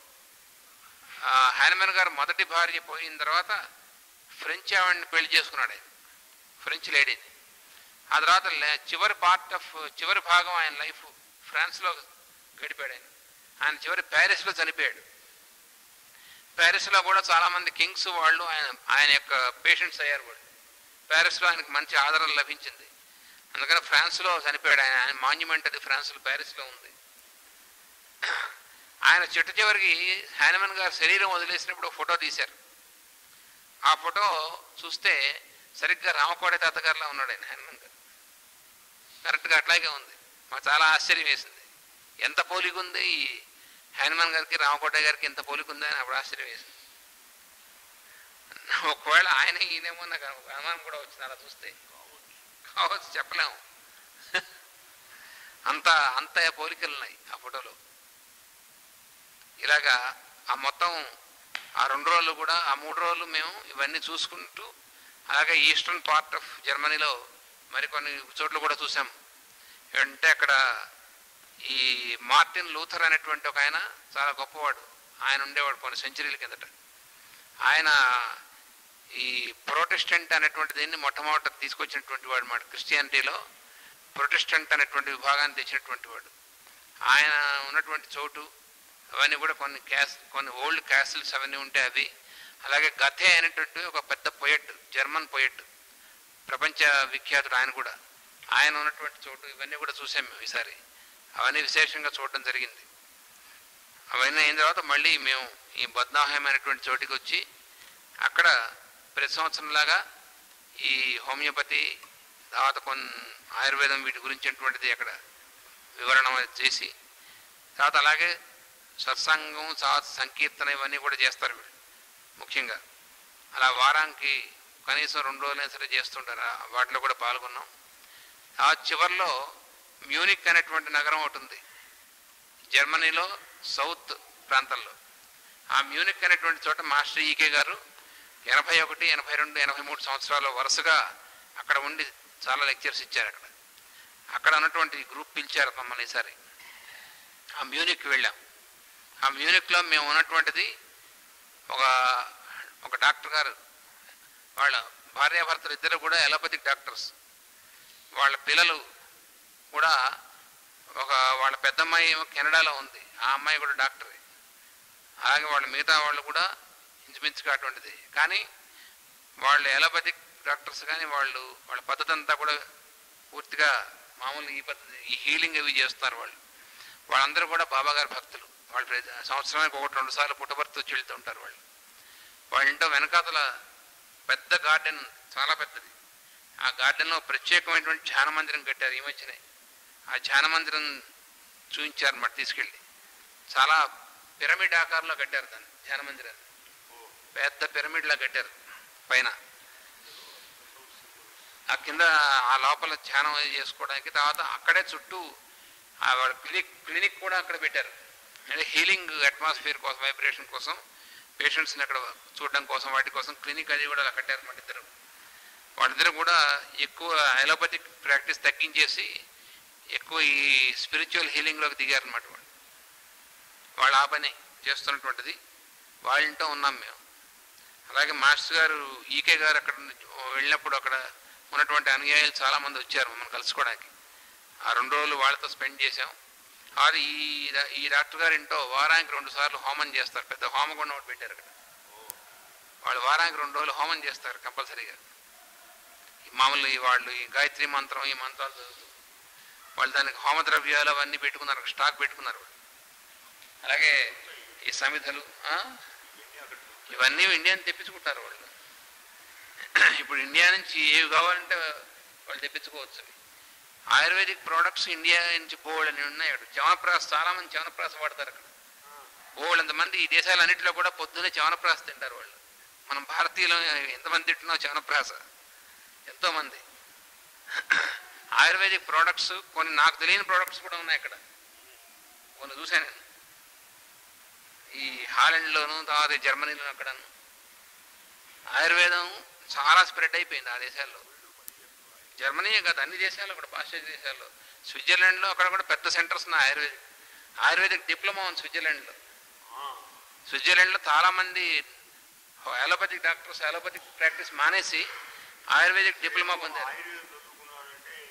ఆ, హ్యానిమన్ గారు మొదటి భార్య పోయిన తర్వాత ఫ్రెంచ్ ఆవిడని పెళ్లి చేసుకున్నాడు ఆయన ఫ్రెంచ్ లేడీని ఆ తర్వాత లే- చివరి పార్ట్ ఆఫ్ చివరి భాగం ఆయన లైఫ్ ఫ్రాన్స్లో గడిపాడు ఆయన ఆయన చివరి ప్యారిస్లో చనిపోయాడు ప్యారిస్లో కూడా చాలామంది కింగ్స్ వాళ్ళు ఆయన ఆయన యొక్క పేషెంట్స్ అయ్యారు కూడా ప్యారిస్లో ఆయనకు మంచి ఆదరణ లభించింది అందుకని ఫ్రాన్స్లో చనిపోయాడు ఆయన ఆయన మాన్యుమెంట్ అది ఫ్రాన్స్లో ప్యారిస్లో ఉంది ఆయన చిట్ట చివరికి హ్యానిమన్ గారు శరీరం వదిలేసినప్పుడు ఒక ఫోటో తీశారు ఆ ఫోటో చూస్తే సరిగ్గా రామకోట తాతగారిలా ఉన్నాడు ఆయన హ్యానిమన్ గారు కరెక్ట్గా అట్లాగే ఉంది మాకు చాలా ఆశ్చర్యం వేసింది ఎంత పోలిక ఉంది ఈ హనుమాన్ గారికి రామకోట గారికి ఎంత పోలిక ఉంది అని అప్పుడు ఆశ్చర్యం వేసింది ఒకవేళ ఆయన ఈయనేమో నాకు అనుమానం కూడా వచ్చింది అలా చూస్తే కావచ్చు చెప్పలేము అంత అంత పోలికలు ఉన్నాయి ఆ ఫోటోలో ఇలాగా ఆ మొత్తం ఆ రెండు రోజులు కూడా ఆ మూడు రోజులు మేము ఇవన్నీ చూసుకుంటూ అలాగే ఈస్టర్న్ పార్ట్ ఆఫ్ జర్మనీలో మరికొన్ని చోట్ల కూడా చూసాం అంటే అక్కడ ఈ మార్టిన్ లూథర్ అనేటువంటి ఒక ఆయన చాలా గొప్పవాడు ఆయన ఉండేవాడు కొన్ని సెంచరీల కిందట ఆయన ఈ ప్రొటెస్టెంట్ అనేటువంటి దీన్ని మొట్టమొదట తీసుకొచ్చినటువంటి వాడు మాట క్రిస్టియానిటీలో ప్రొటెస్టెంట్ అనేటువంటి విభాగాన్ని తెచ్చినటువంటి వాడు ఆయన ఉన్నటువంటి చోటు అవన్నీ కూడా కొన్ని క్యాస్ కొన్ని ఓల్డ్ క్యాసిల్స్ అవన్నీ ఉంటాయి అవి అలాగే గథే అనేటువంటి ఒక పెద్ద పొయట్ జర్మన్ పొయట్ ప్రపంచ విఖ్యాతుడు ఆయన కూడా ఆయన ఉన్నటువంటి చోటు ఇవన్నీ కూడా చూసాం మేము ఈసారి అవన్నీ విశేషంగా చూడడం జరిగింది అవన్నీ అయిన తర్వాత మళ్ళీ మేము ఈ బద్నాహం అనేటువంటి చోటికి వచ్చి అక్కడ ప్రతి సంవత్సరంలాగా ఈ హోమియోపతి తర్వాత కొన్ని ఆయుర్వేదం వీటి గురించినటువంటిది అక్కడ వివరణ చేసి తర్వాత అలాగే సత్సంగం తర్వాత సంకీర్తన ఇవన్నీ కూడా చేస్తారు వీళ్ళు ముఖ్యంగా అలా వారానికి కనీసం రెండు రోజులైనా సరే చేస్తుంటారు ఆ వాటిలో కూడా పాల్గొన్నాం ఆ చివరిలో మ్యూనిక్ అనేటువంటి నగరం ఒకటి ఉంది జర్మనీలో సౌత్ ప్రాంతంలో ఆ మ్యూనిక్ అనేటువంటి చోట మాస్టర్ ఈకే గారు ఎనభై ఒకటి ఎనభై రెండు ఎనభై మూడు సంవత్సరాలు వరుసగా అక్కడ ఉండి చాలా లెక్చర్స్ ఇచ్చారు అక్కడ అక్కడ ఉన్నటువంటి గ్రూప్ పిలిచారు మమ్మల్ని ఈసారి ఆ మ్యూనిక్ వెళ్ళాం ఆ మ్యూనిక్లో మేము ఉన్నటువంటిది ఒక ఒక డాక్టర్ గారు వాళ్ళ భార్యాభర్తలు ఇద్దరు కూడా ఎలోపతిక్ డాక్టర్స్ వాళ్ళ పిల్లలు కూడా ఒక వాళ్ళ పెద్దమ్మాయి ఏమో కెనడాలో ఉంది ఆ అమ్మాయి కూడా డాక్టరే అలాగే వాళ్ళ మిగతా వాళ్ళు కూడా ఇంచుమించుగా అటువంటిది కానీ వాళ్ళు ఎలోపతిక్ డాక్టర్స్ కానీ వాళ్ళు వాళ్ళ పద్ధతి అంతా కూడా పూర్తిగా మామూలు ఈ పద్ధతి ఈ హీలింగ్ అవి చేస్తున్నారు వాళ్ళు వాళ్ళందరూ కూడా బాబా గారి భక్తులు వాళ్ళు ప్రతి సంవత్సరానికి ఒకటి రెండు సార్లు పుట్టబర్తి వచ్చి వెళ్తూ ఉంటారు వాళ్ళు వాళ్ళ ఇంట్లో వెనకాతల పెద్ద గార్డెన్ చాలా పెద్దది ఆ గార్డెన్లో ప్రత్యేకమైనటువంటి ధ్యాన మందిరం కట్టారు ఈ మధ్యనే ఆ ధ్యాన మందిరం చూపించారు అన్నమాట తీసుకెళ్ళి చాలా పిరమిడ్ ఆకారంలో కట్టారు దాన్ని ధ్యాన మందిరాన్ని పెద్ద పిరమిడ్లా కట్టారు పైన ఆ కింద ఆ లోపల ధ్యానం అది చేసుకోవడానికి తర్వాత అక్కడే చుట్టూ ఆ వాళ్ళ క్లినిక్ క్లినిక్ కూడా అక్కడ పెట్టారు అంటే హీలింగ్ అట్మాస్ఫియర్ కోసం వైబ్రేషన్ కోసం పేషెంట్స్ని అక్కడ చూడడం కోసం వాటి కోసం క్లినిక్ అది కూడా అలా కట్టారు మన ఇద్దరు వాళ్ళిద్దరు కూడా ఎక్కువ అలోపతిక్ ప్రాక్టీస్ తగ్గించేసి ఎక్కువ ఈ స్పిరిచువల్ హీలింగ్లోకి దిగారనమాట వాళ్ళు వాళ్ళు ఆ పని చేస్తున్నటువంటిది వాళ్ళ ఇంట్లో ఉన్నాం మేము అలాగే మాస్టర్ గారు ఈకే గారు అక్కడ నుంచి వెళ్ళినప్పుడు అక్కడ ఉన్నటువంటి అనుయాయులు చాలామంది వచ్చారు మమ్మల్ని కలుసుకోవడానికి ఆ రెండు రోజులు వాళ్ళతో స్పెండ్ చేసాం అది ఈ ఈ డాక్టర్ గారి ఇంట్లో వారానికి రెండు సార్లు హోమం చేస్తారు పెద్ద హోమగుండం ఒకటి పెట్టారు అక్కడ వాళ్ళు వారానికి రెండు రోజులు హోమం చేస్తారు కంపల్సరీగా ఈ మామూలు ఈ వాళ్ళు ఈ గాయత్రి మంత్రం ఈ మంత్రాలు చదువుతూ వాళ్ళు దానికి హోమ ద్రవ్యాలు అవన్నీ పెట్టుకున్నారు అక్కడ స్టాక్ పెట్టుకున్నారు వాళ్ళు. అలాగే ఈ సమిధలు ఆ? ఇవన్నీ ఇండియాని తెప్పించుకుంటారు వాళ్ళు ఇప్పుడు ఇండియా నుంచి ఏవి కావాలంటే వాళ్ళు తెప్పించుకోవచ్చు అవి. ఆయుర్వేదిక్ ప్రోడక్ట్స్ ఇండియా నుంచి బోల్డ్ ఉన్నాయి అక్కడ చవనప్రాస చాలా మంది చవనప్రాస వాడతారు అక్కడ బోల్డ్ మంది ఈ దేశాలన్నింటిలో కూడా పొద్దున్నే చవనప్రాస తింటారు వాళ్ళు మనం భారతీయులు ఎంతమంది తింటున్నాం చవనప్రాస ఎంతోమంది ఆయుర్వేదిక్ ప్రోడక్ట్స్ కొన్ని నాకు తెలియని ప్రోడక్ట్స్ కూడా ఉన్నాయి అక్కడ కొన్ని చూశాను నేను ఈ హాలండ్లోను తర్వాత ఈ జర్మనీలోను అక్కడ ఆయుర్వేదం చాలా స్ప్రెడ్ అయిపోయింది ఆ దేశాల్లో జర్మనీయే కాదు అన్ని దేశాల్లో కూడా పాశ్చాత్య దేశాల్లో స్విట్జర్లాండ్లో అక్కడ కూడా పెద్ద సెంటర్స్ ఉన్నాయి ఆయుర్వేదిక్ ఆయుర్వేదిక్ డిప్లొమా ఉంది స్విట్జర్లాండ్లో స్విట్జర్లాండ్లో చాలామంది అలోపతిక్ డాక్టర్స్ అలోపతిక్ ప్రాక్టీస్ మానేసి ఆయుర్వేదిక్ డిప్లొమా పొందారు ఆయుర్వేదం చదువుకున్నాడంటే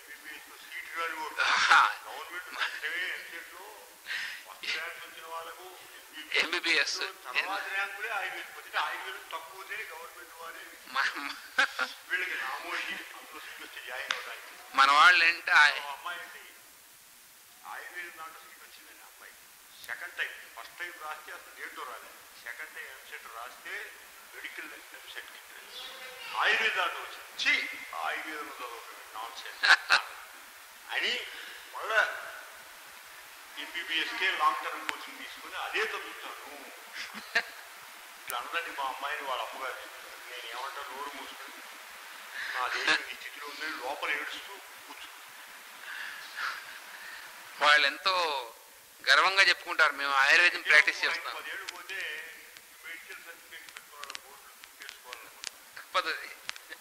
వాల్యూ కూడా ఆహా. గవర్నమెంట్ వెంటనే ఎంసెట్లో ఫస్ట్ ర్యాంక్ వచ్చిన వాళ్ళకు MBBS. తర్వాత ర్యాంకులే ఆయుర్వేదం పొందితే ఆయుర్వేదం తక్కువ ఉంటేనే గవర్నమెంట్ వారే మన- వీళ్ళకి నామోషి అందులో సీట్ వస్తే జాయిన్ అవడానికి మన వాళ్ళు ఏంటి ఆ- ఓ అమ్మాయి అండి ఆయుర్వేదం దాంట్లో సీట్ వచ్చిందండి ఆ అమ్మాయి సెకండ్ టైం ఫస్ట్ టైం రాస్తే అసలు డేట్ రాలేదు సెకండ్ టైం ఎంసెట్ రాస్తే మెడికల్ ఎంసెట్ ఆయుర్వేద దాంట్లో వచ్చింది ఛీ, ఆయుర్వేదంలో నాన్ సెన్స్ అని మళ్ళా ఎంబీబీఎస్కే లాంగ్ టర్మ్ కోచింగ్ తీసుకుని అదే చదువుతాను ఇట్లా అందరినీ మా అమ్మాయిని వాళ్ళ అమ్మగారు చెప్తారు. నేను ఏమంటాను నోరు మూసుకుని నా దేశం ఈ స్థితిలో ఉంది లోపల ఏడుస్తూ కూర్చో వాళ్ళు ఎంతో గర్వంగా చెప్పుకుంటారు మేము ఆయుర్వేదం ప్రాక్టీస్ చేస్తాం పదేళ్ళు పోతే మెడికల్ సర్టిఫికేట్ పెట్టుకోవాలి బోర్డు చేసుకోవాలనుకుంటున్నాను తప్పదు అది.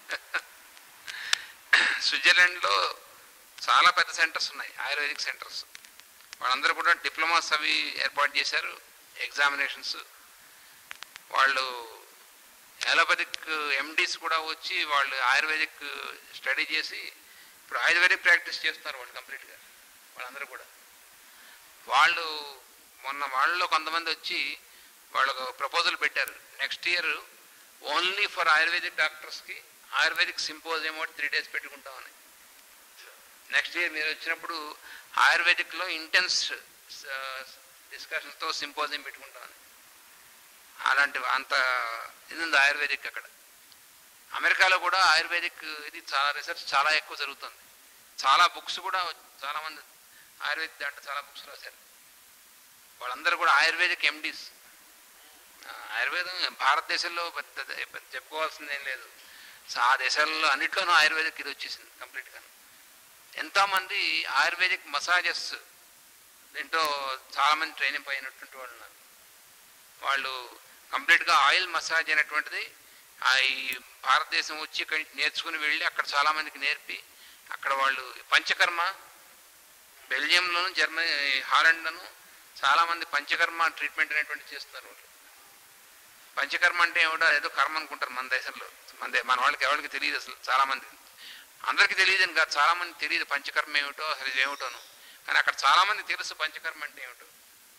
స్విట్జర్లాండ్లో చాలా పెద్ద సెంటర్స్ ఉన్నాయి ఆయుర్వేదిక్ సెంటర్స్ వాళ్ళందరూ కూడా డిప్లొమాస్ అవి ఏర్పాటు చేశారు ఎగ్జామినేషన్స్ వాళ్ళు అలోపతిక్ ఎండీస్ కూడా వచ్చి వాళ్ళు ఆయుర్వేదిక్ స్టడీ చేసి ఇప్పుడు ఆయుర్వేదిక్ ప్రాక్టీస్ చేస్తున్నారు వాళ్ళు కంప్లీట్గా వాళ్ళందరూ కూడా వాళ్ళు మొన్న వాళ్ళలో కొంతమంది వచ్చి వాళ్ళకు ప్రపోజల్ పెట్టారు next year only for ayurvedic డాక్టర్స్కి ఆయుర్వేదిక్ సింపోజియం ఒకటి త్రీ డేస్ పెట్టుకుంటామని నెక్స్ట్ ఇయర్ మీరు వచ్చినప్పుడు ఆయుర్వేదిక్లో ఇంటెన్స్ డిస్కషన్స్తో సింపోజియం పెట్టుకుంటామని అలాంటి అంత ఇది ఉంది ఆయుర్వేదిక్ అక్కడ అమెరికాలో కూడా ఆయుర్వేదిక్ ఇది చాలా రీసెర్చ్ చాలా ఎక్కువ జరుగుతుంది చాలా బుక్స్ కూడా చాలామంది ఆయుర్వేదిక్ దాంట్లో చాలా బుక్స్ రాశారు వాళ్ళందరూ కూడా ఆయుర్వేదిక్ ఎండీస్ ఆయుర్వేదం భారతదేశంలో పెద్ద పెద్ద చెప్పుకోవాల్సింది ఏం లేదు సో ఆ దేశాల్లో అన్నిట్లోనూ ఆయుర్వేదిక్ ఇది వచ్చేసింది కంప్లీట్గా ఎంతోమంది ఆయుర్వేదిక్ మసాజెస్ దీంట్లో చాలామంది ట్రైనింగ్ అయినటువంటి వాళ్ళు ఉన్నారు వాళ్ళు కంప్లీట్గా ఆయిల్ మసాజ్ అనేటువంటిది ఆ ఈ భారతదేశం వచ్చి ఇక్కడి నుంచి నేర్చుకుని వెళ్ళి అక్కడ చాలామందికి నేర్పి అక్కడ వాళ్ళు పంచకర్మ బెల్జియంలోను జర్మనీ హాలండ్లోను చాలామంది పంచకర్మ ట్రీట్మెంట్ అనేటువంటి చేస్తున్నారు వాళ్ళు పంచకర్మ అంటే ఏమిటో ఏదో కర్మ అనుకుంటారు మన దేశంలో మన దే- మన వాళ్ళకి ఎవరికి తెలియదు అసలు చాలామంది అందరికీ తెలియదు కాదు చాలామంది తెలియదు పంచకర్మ ఏమిటో అసలు ఇది ఏమిటోను కానీ అక్కడ చాలామంది తెలుసు పంచకర్మ అంటే ఏమిటో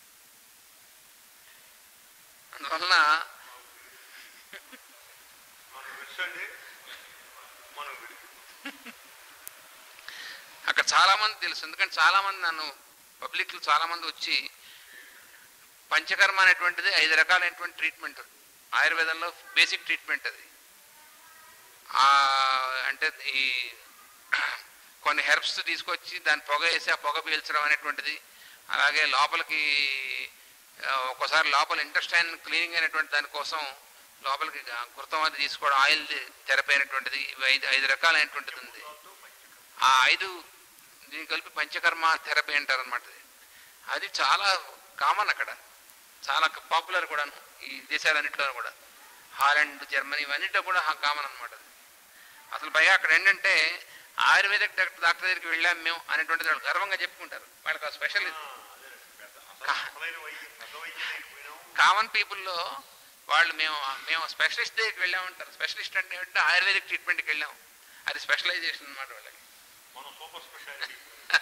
అందువలన మనం వెస్ట్ అండి మనం విడి. అక్కడ చాలామంది తెలుసు ఎందుకంటే చాలామంది నన్ను పబ్లిక్లో చాలామంది వచ్చి పంచకర్మ అనేటువంటిది ఐదు రకాలైనటువంటి ట్రీట్మెంట్ ఆయుర్వేదంలో బేసిక్ ట్రీట్మెంట్ అది ఆ, అంటే ఈ కొన్ని హెర్బ్స్ తీసుకొచ్చి దాన్ని పొగ వేసి ఆ పొగ పీల్చడం అనేటువంటిది అలాగే లోపలికి ఆ, ఒక్కోసారి లోపల ఇంటెస్టైన్ క్లీనింగ్ అనేటువంటి దానికోసం లోపలికి కృతం అది తీసుకోవడం ఆయిల్ థెరపీ అనేటువంటిది ఇవి ఐదు ఐదు రకాలైనటువంటిది ఉంది ఆ ఐదు దీన్ని కలిపి పంచకర్మ థెరపీ అంటారు అనమాట అది చాలా కామన్ అక్కడ చాలా పాపులర్ కూడాను ఈ దేశాలన్నింటిలో కూడా హాలండ్ జర్మనీ ఇవన్నింటిలో కూడా కామన్ అనమాట అసలు పైగా అక్కడ ఏంటంటే ఆయుర్వేదిక్ డాక్టర్ డాక్టర్ దగ్గరికి వెళ్ళాం మేము అనేటువంటిది వాళ్ళు గర్వంగా చెప్పుకుంటారు వాళ్ళకి ఆ స్పెషల్ ఆ, అదేనండి. పెద్ద అసలు అసలైన వైద్యం పెద్ద వైద్యం దగ్గరికి పోయినాం కామన్ పీపుల్లో వాళ్ళు మేము మేము స్పెషలిస్ట్ దగ్గరికి వెళ్ళామంటారు స్పెషలిస్ట్ అంటే ఏంటంటే ఆయుర్వేదిక్ ట్రీట్మెంట్కి వెళ్ళాం అది స్పెషలైజేషన్ అనమాట వాళ్ళకి మనం సూపర్ స్పెషాలిటీ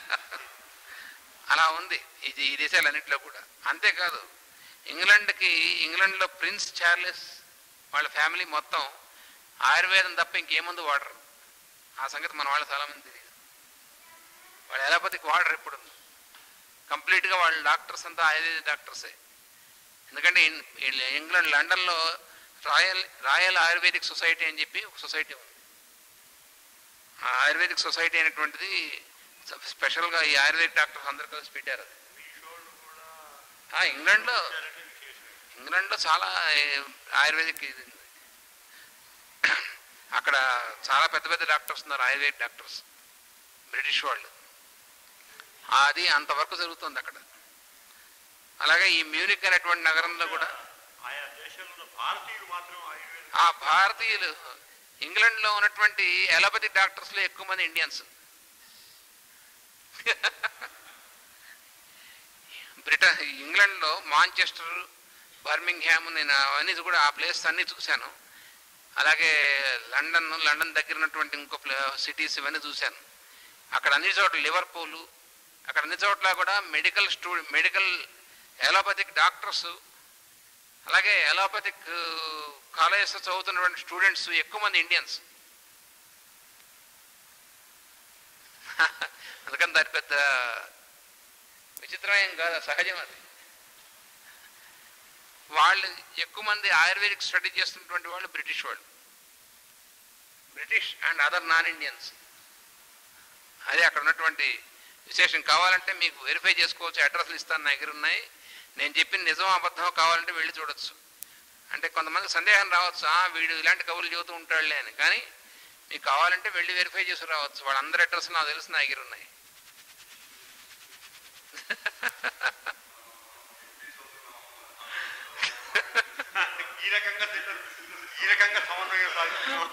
అలా ఉంది ఇది ఈ దేశాలన్నింటిలో కూడా అంతేకాదు ఇంగ్లాండ్కి ఇంగ్లాండ్లో ప్రిన్స్ చార్లెస్ వాళ్ళ ఫ్యామిలీ మొత్తం ఆయుర్వేదం తప్ప ఇంకేముందు వాడరు ఆ సంగతి మన వాళ్ళు చాలామంది తెలియదు వాళ్ళు ఎలాపతికి వాడరు ఇప్పుడు కంప్లీట్గా వాళ్ళ డాక్టర్స్ అంతా ఆయుర్వేద డాక్టర్సే ఎందుకంటే ఇన్- ఇన్- ఇంగ్లాండ్ లండన్లో రాయల్ రాయల్ ఆయుర్వేదిక్ సొసైటీ అని చెప్పి ఒక సొసైటీ ఉంది ఆ ఆయుర్వేదిక్ సొసైటీ అనేటువంటిది స్పెషల్గా ఈ ఆయుర్వేదిక్ డాక్టర్స్ అందరు కలిసి పెట్టారు అది మీషోళ్ళు కూడా ఆ, ఇంగ్లాండ్లో ఇచ్చారంటే విశేషమే. ఇంగ్లాండ్లో చాలా ఏ, ఆయుర్వేదిక్ ఇది ఉంది. అక్కడ చాలా పెద్ద పెద్ద డాక్టర్స్ ఉన్నారు ఆయుర్వేదిక్ డాక్టర్స్ బ్రిటిష్ వాళ్ళు అది అంతవరకు జరుగుతుంది అక్కడ అలాగే ఈ మ్యూనిక్ అనేటువంటి నగరంలో కూడా ఆయా దేశాల్లో ఉన్న భారతీయులు మాత్రం ఆయుర్వేదం ఆ భారతీయులు ఇంగ్లాండ్లో ఉన్నటువంటి ఎలోపతి డాక్టర్స్లో ఎక్కువ మంది ఇండియన్స్ బ్రిటన్ ఇంగ్లాండ్లో మాంచెస్టర్ బర్మింగ్హామ్ నేను అవన్నీ కూడా ఆ ప్లేస్ అన్నీ చూశాను అలాగే లండన్ లండన్ దగ్గర ఉన్నటువంటి ఇంకో ప్లే సిటీస్ ఇవన్నీ చూశాను అక్కడ అన్ని చోట్ల లివర్పూల్ అక్కడ అన్ని చోట్ల కూడా medical stu medical allopathic doctors అలాగే ఎలోపతిక్ కాలేజెస్ చదువుతున్నటువంటి స్టూడెంట్స్ ఎక్కువ మంది ఇండియన్స్ అందుకని దాని పెద్ద విచిత్రమేం కాదు సహజం అది వాళ్ళు ఎక్కువ మంది ఆయుర్వేదిక్ స్టడీ చేస్తున్నటువంటి వాళ్ళు బ్రిటిష్ వాళ్ళు British and other non Indians అదే అక్కడ ఉన్నటువంటి విశేషం కావాలంటే మీకు వెరిఫై చేసుకోవచ్చు అడ్రస్లు ఇస్తాను నా దగ్గర ఉన్నాయి నేను చెప్పిన నిజం అబద్ధం కావాలంటే వెళ్ళి చూడొచ్చు అంటే కొంతమంది సందేహం రావచ్చు "ఆ, వీడు ఇలాంటి కబుర్లు చెబుతూ ఉంటాడులే అని కానీ మీకు కావాలంటే వెళ్ళి వెరిఫై చేసి రావచ్చు వాళ్ళందరి అడ్రస్ నాకు తెలుసు నా దగ్గర ఉన్నాయి ఈ రకంగా తిన్నారు. ఈ రకంగా సమన్వయం సాధిస్తున్నాం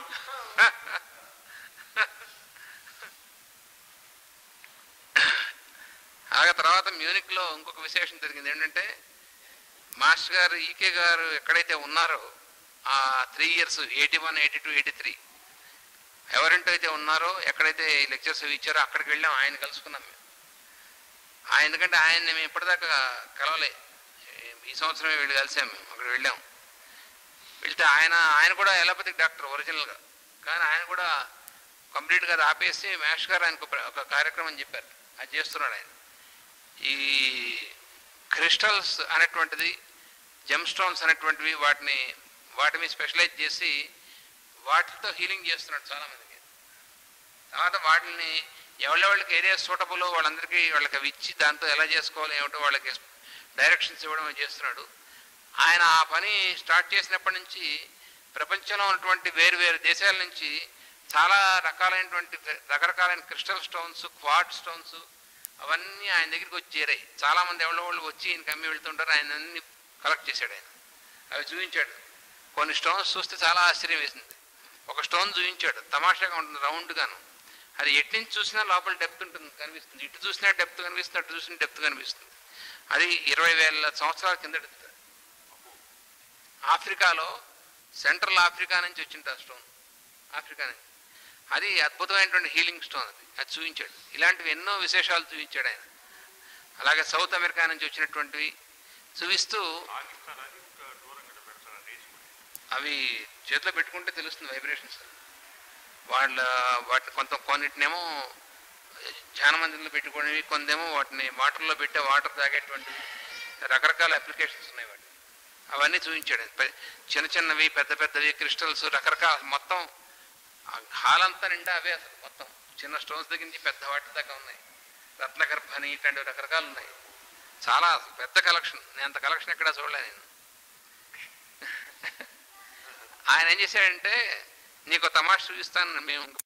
ఆగ తర్వాత మ్యూనిక్లో ఇంకొక విశేషం జరిగింది ఏంటంటే మాస్టర్ గారు ఈకే గారు ఎక్కడైతే ఉన్నారో ఆ three years eighty one eighty two eighty three ఎవరింటో అయితే ఉన్నారో ఎక్కడైతే లెక్చర్స్ ఇచ్చారో అక్కడికి వెళ్ళాం ఆయన కలుసుకున్నాం మేము ఆయన ఎందుకంటే ఆయన్ని మేము ఇప్పటిదాకా కలవలే ఈ సంవత్సరమే వెళ్ళి కలిసాం మేము అక్కడ వెళ్ళాం వెళ్తే ఆయన ఆయన కూడా ఎలోపతిక్ డాక్టర్ ఒరిజినల్గా కానీ ఆయన కూడా కంప్లీట్గా అది ఆపేసి మేష్ గారు ఆయనకు ఒక- ఒక కార్యక్రమం చెప్పారు అది చేస్తున్నాడు ఆయన ఈ క్రిస్టల్స్ అనేటువంటిది జెమ్ స్టోన్స్ అనేటువంటివి వాటిని వాటి మీద స్పెషలైజ్ చేసి వాటితో హీలింగ్ చేస్తున్నాడు చాలామందికి తర్వాత వాటిని ఎవరెవరికి ఏరియా సూటబుల్ వాళ్ళందరికీ వాళ్ళకి అవి ఇచ్చి దాంతో ఎలా చేసుకోవాలి ఏమిటో వాళ్ళకి డైరెక్షన్స్ ఇవ్వడం అవి చేస్తున్నాడు ఆయన ఆ పని స్టార్ట్ చేసినప్పటి నుంచి ప్రపంచంలో ఉన్నటువంటి వేరు వేరు దేశాల నుంచి చాలా రకాలైనటువంటి రకరకాలైన క్రిస్టల్ స్టోన్స్ క్వాడ్ స్టోన్స్ అవన్నీ ఆయన దగ్గరికి వచ్చి చేరాయి చాలామంది ఎవరో వాళ్ళు వచ్చి ఈయనకి అమ్మి వెళ్తుంటారు ఆయన అన్ని కలెక్ట్ చేశాడు ఆయన అవి చూపించాడు కొన్ని స్టోన్స్ చూస్తే చాలా ఆశ్చర్యం వేసింది ఒక స్టోన్ చూపించాడు తమాషాగా ఉంటుంది రౌండ్గాను అది ఎటు నుంచి చూసినా లోపల డెప్త్ ఉంటుంది కనిపిస్తుంది ఇటు చూసినా డెప్త్ కనిపిస్తుంది అటు చూసినా డెప్త్ కనిపిస్తుంది అది ఇరవై వేల సంవత్సరాల కిందటి ఆఫ్రికాలో సెంట్రల్ ఆఫ్రికా నుంచి వచ్చింది ఆ స్టోన్ ఆఫ్రికా నుంచి అది అద్భుతమైనటువంటి హీలింగ్ స్టోన్ అది అది చూపించాడు ఇలాంటివి ఎన్నో విశేషాలు చూపించాడు ఆయన అలాగే సౌత్ అమెరికా నుంచి వచ్చినటువంటివి చూపిస్తూ పాకిస్తాన్ అది ఇంకా దూరంగా పెడతారు రేసి అవి చేతిలో పెట్టుకుంటే తెలుస్తుంది వైబ్రేషన్స్ వాళ్ళ వాటిని కొంత కొన్నిటినేమో ధ్యాన మందిరంలో పెట్టుకునేవి కొందేమో వాటిని వాటర్లో పెట్టే వాటర్ తాగేటువంటివి రకరకాల అప్లికేషన్స్ ఉన్నాయి వాటి అవన్నీ చూపించాడు ఆయన. పె- చిన్న చిన్నవి పెద్ద పెద్దవి క్రిస్టల్స్ రకరకాల మొత్తం ఆ హాల్ అంతా నిండా అవే అసలు మొత్తం చిన్న స్టోన్స్ దగ్గర నుంచి పెద్ద వాటి దాకా ఉన్నాయి రత్నగర్భని ఇట్లాంటివి రకరకాలు ఉన్నాయి చాలా పెద్ద కలెక్షన్ నేను అంత కలెక్షన్ ఎక్కడా చూడలే నేను ఆయన ఏం చేశాడంటే నీకు తమాష చూపిస్తాను మేము